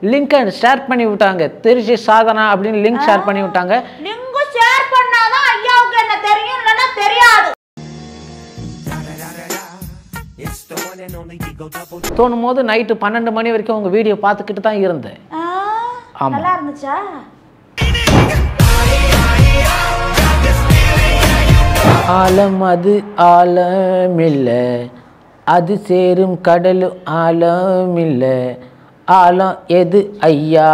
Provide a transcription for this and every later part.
லிங்கை ஷேர் பண்ணி விட்டாங்க திருச்சி சாதனா அப்படின்னு லிங்க் ஷேர் பண்ணி விட்டாங்க லிங்கு ஷேர் பண்ணாதான் ஐயாவுக்கு என்ன தெரியும் இல்லைன்னா தெரியாது தோணும் போது நைட்டு பன்னெண்டு மணி வரைக்கும் உங்கள் வீடியோ பார்த்துக்கிட்டு தான் இருந்தேன் ஆ, ஆமா. நல்லா இருந்துச்சா ஆழம் அது ஆழமில்ல அது சேரும் கடலும் ஆழமில்ல ஆழம் எது ஐயா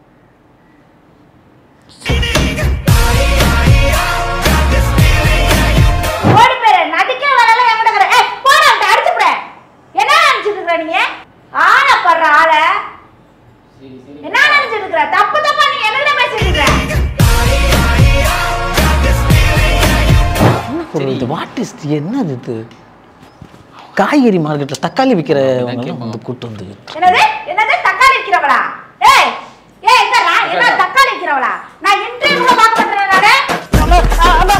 ஓடி போயிரு நடிக்க வரல என்கிட்ட இருக்கிற ஏய் போடா அவன்கிட்ட அடிச்சு விட என்ன நினைச்சிட்டு இருக்கிற நீ ஆளை படுற ஆளை என்ன நினைச்சிட்டு இருக்கிற தப்பு தப்பா நீ என்கிட்ட பேசிட்டு இருக்கிற இது வாட் இஸ் என்னது இது காய்கறி மார்க்கெட்டில் தக்காளி விற்கிறவங்க வந்து கூட்டு வந்து என்னது என்னது தக்காளி விக்கிறவளா ஏய் ஏய் என்னடா என்ன தக்காளி விக்கிறவளா நான் இன்டர்வியூ கூட பார்க்க மாட்டேன் நானு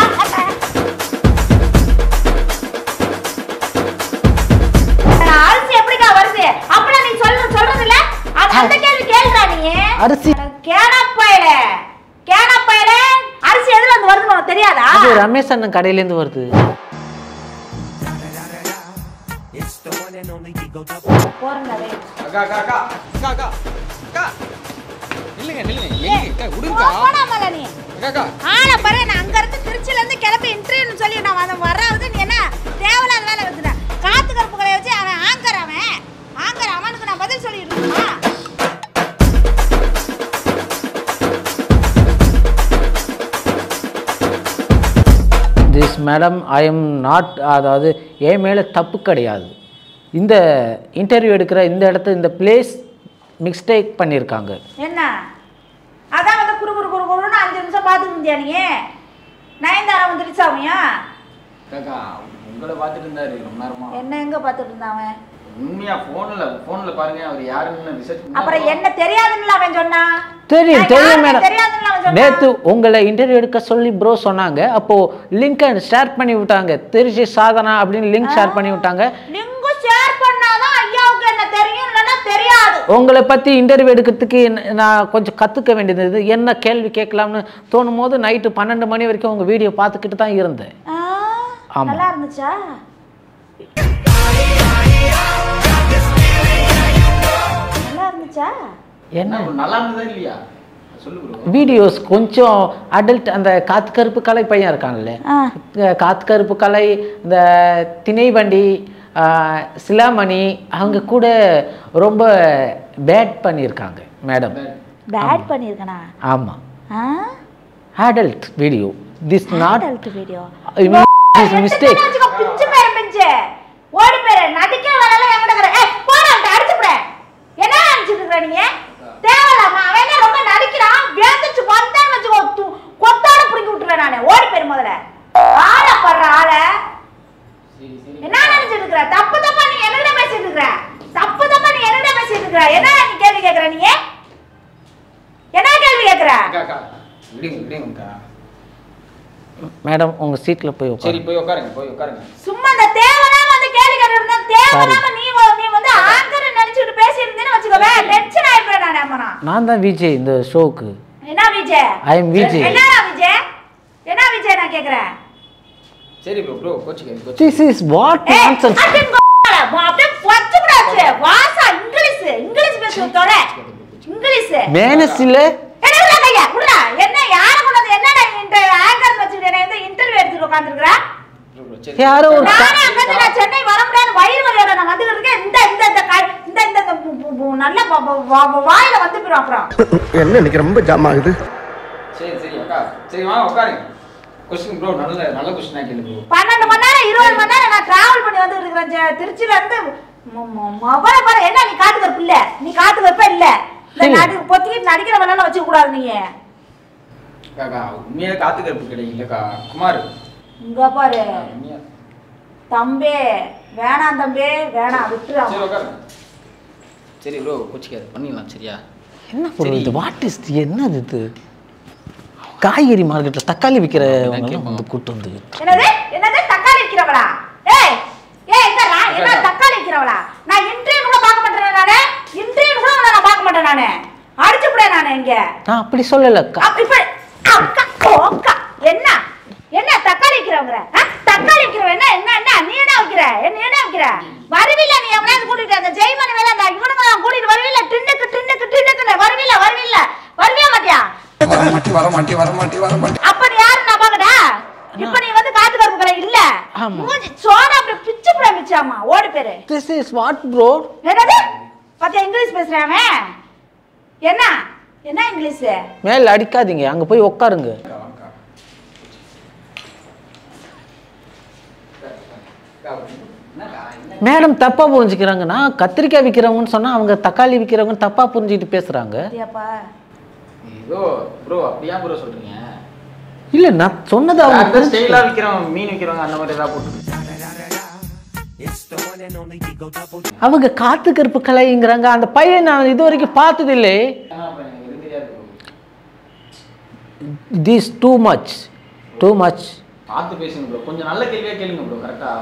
நான் அரிசி எப்படிக்கா வருது அப்பலாம் நீ சொல்ற சொல்றது இல்ல அது அந்த கேள்வி கேளுடா நீ அரிசி கேனப்பையில கேனப்பையில அரிசி எதுல இருந்து வருதுன்னு உனக்கு தெரியாதா அது ரமேஷ் அண்ணன் கடையிலேருந்து வருது போறேன்டா டேய். அக்கா அக்கா அக்கா அக்கா அக்கா அக்கா நில்லுங்க நில்லுங்க ஏய், எங்க போ, விடுங்கக்கா போடா மேல நீ அக்கா அக்கா ஆளை பாரு நான் அங்க இருந்து திருச்சில இருந்து கிளம்பி இன்டர்வியூன்னு சொல்லி நான் வந்து வர்றது நீ என்ன தேவையில்லாத வேலை வச்சுட்ட காத்து கருப்புகளை வச்சு அவன் ஆங்கர் அவன் ஆங்கர் அவனுக்கு நான் பதில் சொல்லிட்டு இருக்கணுமா this madam I am not அதாவது என் மேலே தப்பு கிடையாது இந்த இன்டர்வியூ எடுக்கிற இந்த இடத்த இந்த பிளேஸ் மிஸ்டேக் பண்ணியிருக்காங்க என்ன அதான் வந்து குறு குறு குறு குருன்னு அஞ்சு நிமிஷம் பார்த்துட்டு இருந்தியா நீ நயன்தாரா வந்து திருச்சாமியா அக்கா உங்களை பார்த்துட்டு இருந்தாரு ரொம்ப நேரமா என்ன எங்க பார்த்துட்டு இருந்தான் அவன் உண்மையா போன்ல போன்ல பாருங்க அவர் யாருன்னு ரிசர்ச் அப்புறம் என்ன தெரியாதுன்னு அவன் சொன்னான் தெரியும் நான் தெரியும் யாருன்னு மேடம் தெரியாதுன்னு அவன் சொன்னான் நேற்று உங்களை இன்டர்வியூ எடுக்க சொல்லி ப்ரோ சொன்னாங்க அப்போது லிங்கை ஷேர் பண்ணி விட்டாங்க திருச்சி சாதனா அப்படின்னு லிங்க் ஷேர் பண்ணி விட்டாங்க லிங்கு ஷேர் பண்ணாதான் ஐயாவுக்கு என்ன தெரியும் இல்லைன்னா தெரியாது உங்களை பற்றி இன்டர்வியூ எடுக்கிறதுக்கு என்ன- நான் கொஞ்சம் கற்றுக்க வேண்டியது இருந்தது. என்ன கேள்வி கேட்கலாம்னு தோணும் போது நைட்டு பன்னெண்டு மணி வரைக்கும் உங்கள் வீடியோ பார்த்துக்கிட்டு தான் இருந்தேன் ஆ, ஆமா. நல்லா இருந்துச்சா நல்லா இருந்துச்சா என்ன என்ன நல்லா இருந்ததா இல்லையா சொல்லு ப்ரோ வீடியோஸ் கொஞ்சம் அடல்ட் அந்த காத்து கருப்பு கலை பையன் இருக்காங்கல்ல ஆ. இந்த காத்து கருப்பு கலை இந்த திணைவண்டி ஆ, சிலாமணி அவங்க கூட ரொம்ப பேட் பண்ணியிருக்காங்க மேடம் பேட் பண்ணியிருக்கனா ஆமாம் ஆ adult video this not adult video mistake பிஞ்சு பேரு பிஞ்சு ஓடி பேரு நடிக்க வரல என்கிட்ட இருக்கிற ஏய் போடா அவன்கிட்ட அடிச்சு விட என்ன நினைச்சிட்டு இருக்கிற நீங்க தேவையில்லாம அவன் என்ன ரொம்ப நடிக்கிறான் வேந்துச்சு வந்தான்னு வச்சுக்கோ து- கொத்தாட பிடிக்கி விட்டுருவேன் நானு ஓடி பேரு முதல்ல ஆளை படுற ஆளை சரி சரி என்ன நினைச்சிட்டு இருக்கிற தப்பு தப்பா நீ என்னகிட்ட பேசிட்டு இருக்கிற தப்பு தப்பா நீ என்னகிட்ட பேசிட்டு இருக்கிற என்ன நீ கேள்வி கேக்குற நீ என்ன கேள்வி கேக்குற அக்கா அக்கா விடுங்க விடுங்கக்கா மேடம் உங்கள் சீட்டில் போய் சரி உட்காரு போய் உட்காருங்க போய் உட்காருங்க சும்மா இந்த தேவையில்லாம வந்து கேள்வி கேட்டு இருந்தா தேவையில்லாம நீ வ- நீ வந்து ஆங்கர் நினைச்சிட்டு பேசி இருந்தேன்னு வச்சுக்கோவே டென்ஷன் ஆயிடுறேன் நான் அம்மனா நான் தான் விஜய் இந்த ஷோக்கு என்ன விஜய் ஐ எம் விஜய் என்னடா விஜய் என்ன விஜய் நான் கேக்குறேன் சரி ப்ரோ ப்ரோ கோச்சிக்க கோச்சி திஸ் இஸ் வாட் ஏய், நான்சென்ஸ் அப்படியே கோல, வா, அப்படியே பத்து கூடாச்சு. வாசா, இங்கிலீஷ், இங்கிலீஷ் பேசுறது தொட. இங்கிலீஷ். மேனஸில் என்ன விட்றா கையா, விட்றா. என்ன, யாரை கொண்டு வந்து, என்னடா இந்த anchor வச்சுக்கிட்டு என்னை வந்து interview எடுத்துட்டு உட்கார்ந்திருக்கிற? ப்ரோ ப்ரோ சரி யாரோ ஒரு நானே அங்கிருந்து நான் சென்னை வர முடியாது, வயிறு வலியோட நான் வந்துகிட்டு இருக்கேன். இந்த இந்த இந்த கை- இந்த இந்த இந்த பு- பு- பு- நல்ல ப- ப- வா- வா- வாயில வந்து போயிரும் அப்புறம் என்ன இன்னைக்கு ரொம்ப ஜாம் ஆகுது சரி சரி அக்கா சரி வாங்க உட்காருங்க கொஸ்டின் ப்ரோ நல்ல நல்ல கொஸ்டினா கேளு ப்ரோ பன்னெண்டு மணி நேரம் இருபது மணி நேரம் நான் டிராவல் பண்ணி வந்துட்டு இருக்கிறேன் ஜெ- திருச்சியில இருந்து மொ- மொ- மொபைல பாரு என்ன நீ காத்து வைப்ப இல்ல நீ காத்து வைப்ப இல்ல இந்த சரி. நடி பொத்திக்கிட்டு நடிக்கிற வேலை வச்சுக்க கூடாது நீங்க அக்கா உண்மையாக காத்து கருப்பு கிடைக்கலக்கா குமார் இங்க பாரு உண்மையா தம்பி வேணாம் தம்பி வேணாம் விட்டுரு சரி உட்காருங்க சரி ப்ரோ கோச்சிக்காது பண்ணிடலாம் சரியா என்ன பொருள் இது வாட் இஸ் என்னது இது காய்கறி மார்க்கெட்டில் தக்காளி விற்கிறவங்க வந்து கூட்டு வந்து என்னது என்னது தக்காளி விக்கிறவளா ஏய் ஏய் இந்த என்ன தக்காளி விக்கிறவளா நான் இன்டர்வியூ கூட பார்க்க மாட்டேன் நானு இன்டர்வியூ கூட உன்னை நான் பார்க்க மாட்டேன் நானு அடிச்சுப்புடேன் நானு இங்க நான் அப்படி சொல்லலக்கா அப்ப இப்ப அக்கா ஓ, அக்கா என்ன என்ன தக்காளி வைக்கிறவங்க தக்காளி வைக்கிறவ என்ன என்ன என்ன நீ என்ன வைக்கிற என்ன என்ன வைக்கிற வருவில்ல நீ எவனாவது கூட்டிட்டு அந்த ஜெய்மன் வேலை அந்த இவனுங்க கூட்டிட்டு வருவில்ல டின்னுக்கு டின்னுக்கு டின்னுக்கு வருவில்ல வருவில்ல வருவியா மாட்டியா வர மாட்டி வர மாட்டி வர மாட்டி வர மாட்டி அப்ப நீ யாரு நான் பாக்கடா இப்ப நீ வந்து காத்து கருப்பு கடை இல்ல ஆமா. மூஞ்சி சோனா அப்படி பிச்சு புட மிச்சாமா ஓடி பேரு திஸ் இஸ் வாட் ப்ரோ என்னது பாத்தியா இங்கிலீஷ் பேசுறான் அவன்? என்ன என்ன இங்கிலீஷ் மேல அடிக்காதீங்க அங்க போய் உட்காருங்க மேடம் தப்பா புரிஞ்சுக்கிறாங்க நான் கத்திரிக்காய் விற்கிறவங்கன்னு சொன்னா அவங்க தக்காளி விற்கிறவங்க தப்பா புரிஞ்சுக்கிட்டு பேசுறாங்க பாத்தியாப்பா ஏதோ ப்ரோ அப்படியா ப்ரோ சொல்றீங்க இல்ல நான் சொன்னது அவங்க ஸ்டைலா புரிஞ்சுக்கல. விக்கிறவங்க மீன் விக்கிறவங்க அந்த மாதிரி ஏதாவது போட்டு அவங்க காத்து கருப்பு கலைங்கிறாங்க அந்த பையன் நான் இது வரைக்கும் பார்த்தது இல்லை இது தெரியாது bro. This too much too much பார்த்து பேசுங்க ப்ரோ கொஞ்சம் நல்ல கேள்வியா கேளுங்க ப்ரோ கரெக்டா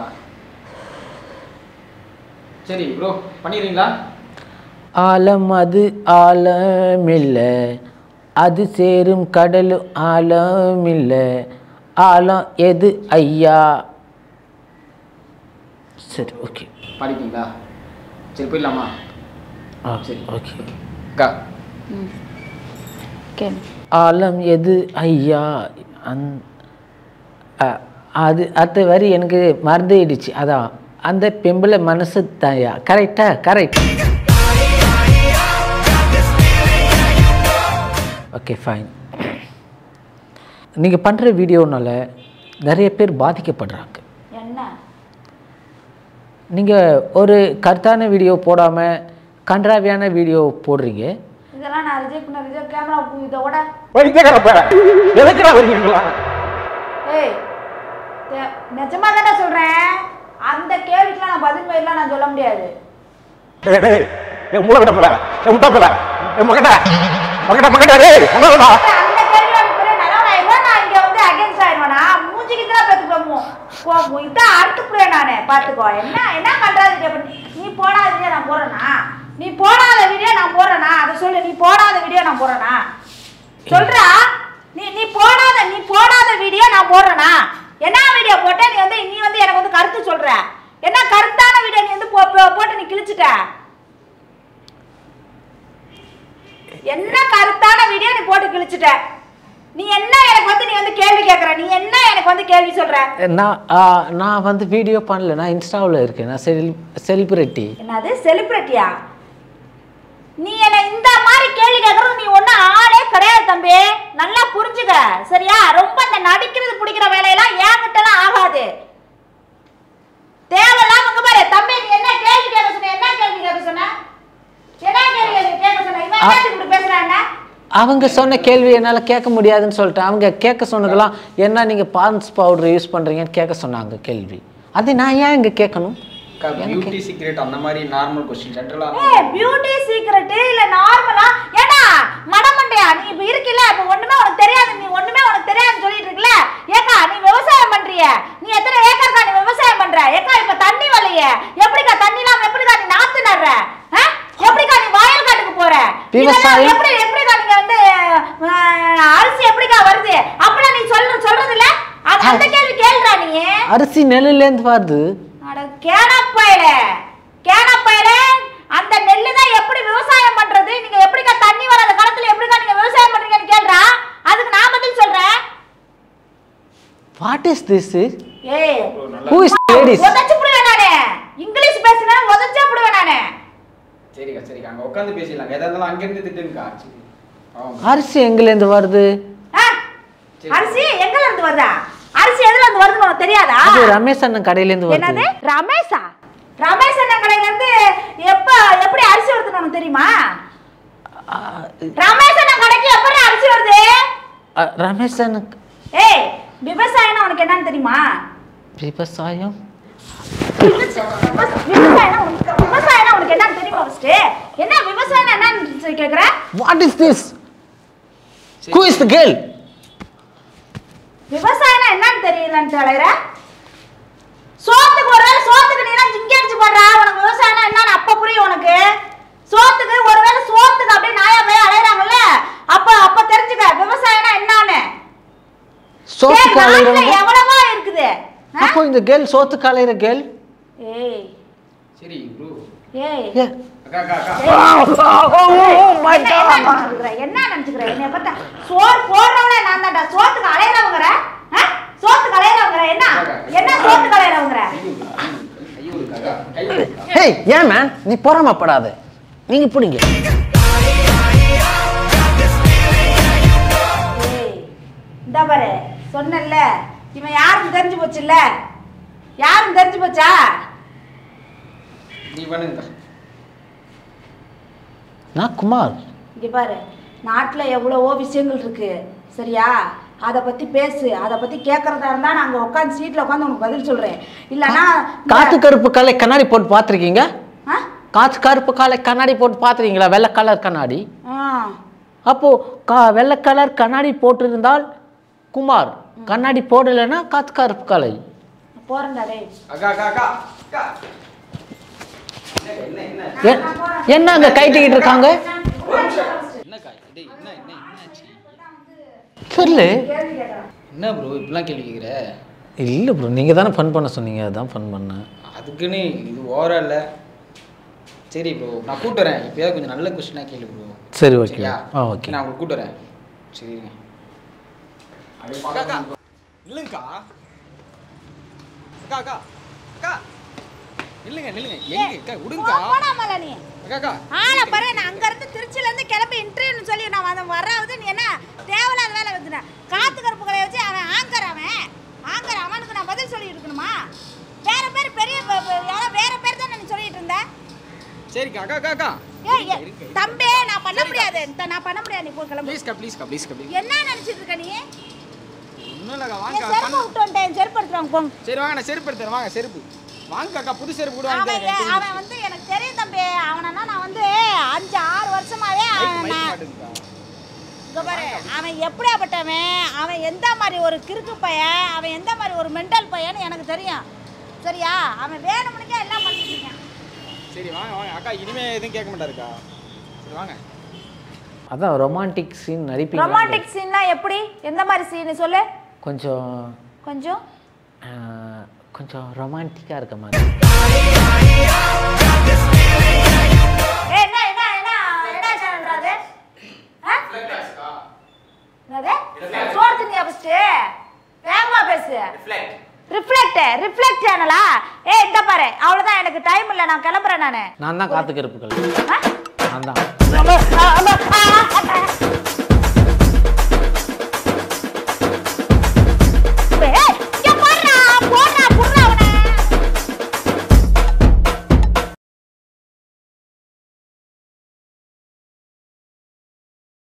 சரி ப்ரோ பண்ணிடுறீங்களா ஆழம் அது ஆழமில்ல அது சேரும் கடலும் ஆழமில்ல ஆழம் எது ஐயா சரி ஓகே பாடிட்டீங்களா சரி போயிடலாமா ஆ சரி. ஓகே அக்கா ஆழம் எது ஐயா அந் அ- அது அடுத்த வரி எனக்கு மறந்துடுச்சு அதான் அந்த பெம்பளை மனசு தாயா கரெக்டா கரெக்ட் ஓகே ஃபைன் நீங்கள் பண்ணுற வீடியோனால நிறைய பேர் பாதிக்கப்படுறாங்க என்ன நீங்கள் ஒரு கருத்தான வீடியோ போடாமல் கன்றாவியான வீடியோ போடுறீங்க இதெல்லாம் நான் ரிஜெக்ட் பண்ண ரிஜெக்ட் கேமரா இதோட எதுக்குடா வரீங்களா ஏய் தே- நிஜமா தானே சொல்றேன் அந்த கேள்விக்கெல்லாம் நான் பதில் மாதிரிலாம் நான் சொல்ல முடியாது என் மூளை விட போல என் முட்டா போல என் மகட்ட மகட்ட மகட்ட டேய் உன்னோடா அந்த கேள்வி அனுப்புறேன் நல்லவனாயிருவா நான் இங்க வந்து அகேன்ஸ்ட் ஆயிடுவேனா மூஞ்சிக்கு தான் பேத்துக்கோமோ போ இதான் அறுத்துப்புறேன் நானு பாத்துக்கோ என்ன என்ன பண்றாது அப்படி நீ போடாத வீடியோ நான் போறேனா நீ போடாத வீடியோ நான் போறேனா அதை சொல்லு நீ போடாத வீடியோ நான் போறேனா சொல்றா நீ நீ போடாத நீ போடாத வீடியோ நான் போடுறேனா என்ன வீடியோ போட்ட நீ வந்து நீ வந்து எனக்கு வந்து கருத்து சொல்ற என்ன கருத்தான வீடியோ நீ வந்து போ- போ- போட்டு நீ கிழிச்சிட்ட என்ன கருத்தான வீடியோ நீ போட்டு கிழிச்சிட்ட நீ என்ன எனக்கு வந்து நீ வந்து கேள்வி கேக்குற நீ என்ன எனக்கு வந்து கேள்வி சொல்ற நான் ஆ, நான் வந்து வீடியோ பண்ணல நான் இன்ஸ்டாவில் இருக்கேன் நான் செல் செலிபிரிட்டி என்னது செலிபிரிட்டியா நீ என்ன இந்த மாதிரி கேள்வி கேக்குறது நீ ஒண்ணும் ஆளே கிடையாது தம்பி நல்லா புரிஞ்சுக்க சரியா ரொம்ப இந்த நடிக்கிறது பிடிக்கிற வேலையெல்லாம் என்கிட்டலாம் ஆகாது தேவையில்லாம இங்க பாரு தம்பி நீ என்ன கேள்வி கேட்க சொன்ன என்ன கேள்வி கேட்க சொன்ன என்ன கேள்வி கேட்க சொன்ன இவன் என்னத்துக்கு இப்படி பேசுறான் அவங்க சொன்ன கேள்வி என்னால் கேட்க முடியாதுன்னு சொல்லிட்டு அவங்க கேட்க சொன்னதெல்லாம் என்ன நீங்கள் பான்ஸ் பவுடர் யூஸ் பண்ணுறீங்கன்னு கேட்க சொன்னாங்க கேள்வி அது நான் ஏன் இங்கே கேட்கணும் பியூட்டி சீக்ரெட் அந்த மாதிரி நார்மல் கொஸ்டின் ஜென்ரலா ஏய் பியூட்டி சீக்ரெட் இல்ல நார்மலா ஏடா மடமண்டையா நீ இப்ப இருக்கல இப்ப ஒண்ணுமே உனக்கு தெரியாது நீ ஒண்ணுமே உனக்கு தெரியாதுன்னு சொல்லிட்டு இருக்கல ஏக்கா நீ விவசாயம் பண்றிய நீ எத்தனை ஏக்கர்க்கா நீ விவசாயம் பண்ற ஏக்கா இப்ப தண்ணி வரலையே எப்படிக்கா தண்ணி இல்லாம எப்படிக்கா நீ நாத்து நடுற ஆ? எப்படிக்கா நீ வயல் காட்டுக்கு போற விவசாயம்? இதெல்லாம் எப்படி எப்படிக்கா நீங்க வந்து அஹ், அரிசி எப்படிக்கா வருது அப்படிலாம் நீ சொல்ற சொல்றது இல்ல அது அந்த கேள்வி கேளுடா நீ அரிசி நெல்லுலேருந்து வருது அட கேனப்பையில கேனப்பையில அந்த நெல்லு தான் எப்படி விவசாயம் பண்றது நீங்க எப்படிக்கா தண்ணி வராத காலத்துல எப்படிக்கா நீங்க விவசாயம் பண்றீங்கன்னு கேள்றா அதுக்கு நான் பதில் சொல்றேன் வாட் இஸ் திஸ் ஏய் ஹூ இஸ் லேடிஸ் உதச்சு புடுவேன் நானே இங்கிலீஷ் பேசினா உதச்சே புடுவேன் நானே சரிக்கா சரிக்கா அங்க உட்காந்து பேசிடலாம் எதா இருந்தாலும் அங்க இருந்து திட்டுங்கக்கா சரி ஆமா அரிசி எங்கேருந்து வருது ஆ? அரிசி எங்கல இருந்து வருதா அரிசி எதுல இருந்து வருதுன்னு உனக்கு தெரியாதா அது ரமேஷ் அண்ணன் கடையிலேருந்து என்னது வருது ரமேஷா ரமேஷ் அண்ணன் கடையில இருந்து எப்ப எப்படி அரிசி வருதுன்னு உனக்கு தெரியுமா ஆ, ரமேஷ் அண்ணன் கடைக்கு எப்படி அரிசி வருது ஆ, ரமேஷ் அண்ணன் ஏய் விவசாயம்னா உனக்கு என்னன்னு தெரியுமா விவசாயம் விவசாயம்னா உனக்கு விவசாயம்னா உனக்கு என்னன்னு தெரியுமா ஃபர்ஸ்ட் என்ன விவசாயம் என்னன்னு கேக்குற what is this who is the girl விவசாயம்னா என்னன்னு தெரியலன்னு தலைற சோத்துக்கு ஒரு வேளை சோத்துக்கு நீ எல்லாம் ஜிங்க அடிச்சு போடுறா உனக்கு விவசாயம்னா என்னன்னு அப்ப புரியும் உனக்கு சோத்துக்கு ஒருவேளை சோத்துக்கு அப்படியே நாயா போய் அலையறாங்கல்ல அப்ப அப்ப தெரிஞ்சுக்க விவசாயம்னா என்னன்னு சோத்துக்கு ஏய், நாட்டுல அலையிறவங்க எவ்வளவோ இருக்குது ஆ? அப்போ இந்த கேர்ள் சோத்துக்கு அலையிற கேர்ள் ஏய் சரி ப்ரோ ஏய் ஏ அக்கா அக்கா அக்கா என்ன என்ன நினைச்சுக்கிற? என்ன நினைச்சுக்கிற? என்னைய பார்த்தா சோறு போடுறவனே நான் தான்டா. சோத்துக்கு அலையறவங்கற? ஆ? சோத்துக்கு அலையறவங்கற? என்ன? என்ன சோத்துக்கு அலையறவங்கற? கை விடுங்க அக்கா கை விடுங்க ஹேய் ஏன் மேன் நீ பொறாமப்படாத நீங்க பிடிங்க ஏய், இந்தா பாரு, சொன்னேன்ல, இவன் யாருன்னு தெரிஞ்சு போச்சுல்ல யாருன்னு தெரிஞ்சு போச்சா நீ பண்ணுங்க நான் குமார் இங்க பாரு நாட்டுல எவ்வளவோ விஷயங்கள் இருக்கு சரியா அதை பத்தி பேசு அதை பத்தி கேட்கறதா இருந்தா நாங்க உட்காந்து சீட்ல உட்காந்து உனக்கு பதில் சொல்றேன் இல்லனா காத்து கருப்பு காலை கண்ணாடி போட்டு பார்த்துருக்கீங்க ஆ? காத்து கருப்பு காலை கண்ணாடி போட்டு பார்த்துருக்கீங்களா வெள்ளை கலர் கண்ணாடி ஆ. அப்போ கா வெள்ளை கலர் கண்ணாடி போட்டிருந்தால் குமார் கண்ணாடி போடலைன்னா காத்து கருப்பு காலை போறேன்டா டேய் அக்கா அக்கா அக்கா அக்கா என்ன என்ன என்ன ஏ- என்ன அங்க கைட்டிக்கிட்டு இருக்காங்க என்னக்கா டேய் என்ன என்ன என்னாச்சு சொல்லு என்ன ப்ரோ இப்படிலாம் கேள்வி கேட்குற இல்லை ப்ரோ நீங்கள் தானே ஃபன் பண்ண சொன்னீங்க அதான் ஃபன் பண்ணேன் அதுக்குன்னு இது ஓவரா இல்ல சரி ப்ரோ நான் கூட்டு வரேன் இப்போயாவது கொஞ்சம் நல்ல கொஸ்டினாக கேளு ப்ரோ சரி ஓகே சரியா ஆ ஓகே நான் உங்களுக்கு கூட்டு வரேன் சரிங்க அக்கா அக்கா இல்லைங்கக்கா அக்கா அக்கா அக்கா நில்லுங்க நில்லுங்க எங்க அக்கா விடுங்கக்கா போடாமல நீ அக்கா அக்கா ஆளை பாரு நான் அங்க இருந்து திருச்சில இருந்து கிளம்பி இன்டர்வியூன்னு சொல்லி நான் வந்து வராவது நீ என்ன தேவையில்லாத வேலை வந்துன காத்து கருப்பு கலையை வச்சு அவன் ஆங்கர் அவன் ஆங்கர் அவனுக்கு நான் பதில் சொல்லிட்டு இருக்கணுமா வேற பேர் பெரிய ப- ப- யாரோ வேற பேர் தான் நான் சொல்லிட்டு இருந்தேன் சரிக்கா அக்கா அக்கா அக்கா ஏய் ஏய், தம்பி நான் பண்ண முடியாது இந்த நான் பண்ண முடியாது நீ போ கிளம்பு ப்ளீஸ்க்கா ப்ளீஸ்க்கா ப்ளீஸ்க்கா ப்ளீஸ் என்ன நினைச்சிட்டு இருக்க நீ ஒன்றும் இல்லைக்கா என் வாங்க செருப்பு விட்டு வந்துட்டேன் என் செருப்பு எடுத்துருவாங்க போங்க சரி வாங்க நான் செருப்பு எடுத்துறேன் வாங்க செருப்பு வாங்க அக்கா புது செருப்பு கூட அவன் வாங்கி ஏ- அவன் வந்து எனக்கு தெரியும் தம்பி அவனா நான் வந்து அஞ்சு ஆறு வருஷமாவே அவன் நான் மாட்டேங்குதுக்கா இங்க பாரு அவன் எப்படியாப்பட்டவன் அவன் எந்த மாதிரி ஒரு கிறுக்கு பையன் அவன் எந்த மாதிரி ஒரு மெண்டல் பையன்னு எனக்கு தெரியும் சரியா அவன் வேணும்னுக்கே எல்லாம் பண்ணிட்டு இருக்கான் சரி வாங்க வாங்க அக்கா இனிமே எதுவும் கேட்க மாட்டாருக்கா சரி வாங்க அதான் ரொமான்டிக் சீன் நடிப்பீங்க ரொமான்டிக் சீன்னா எப்படி எந்த மாதிரி சீன் சொல்லு கொஞ்சம் கொஞ்சம் ஆ, கொஞ்சம் ரொமான்டிக்காக இருக்க மாதிரி ஏய், என்ன என்ன என்ன என்ன சேனல் அது ஆ? என்னது சோறு தின்னியா ஃபர்ஸ்ட் வேகமா பேசு ரிஃப்ளெக்ட் ரிஃப்ளெக்ட் சேனலா ஏய் இந்த பாரு அவ்வளவுதான் எனக்கு டைம் இல்ல நான் கிளம்புறேன் நானு நான் தான் காத்து கருப்புகள் ஆ? நான் தான்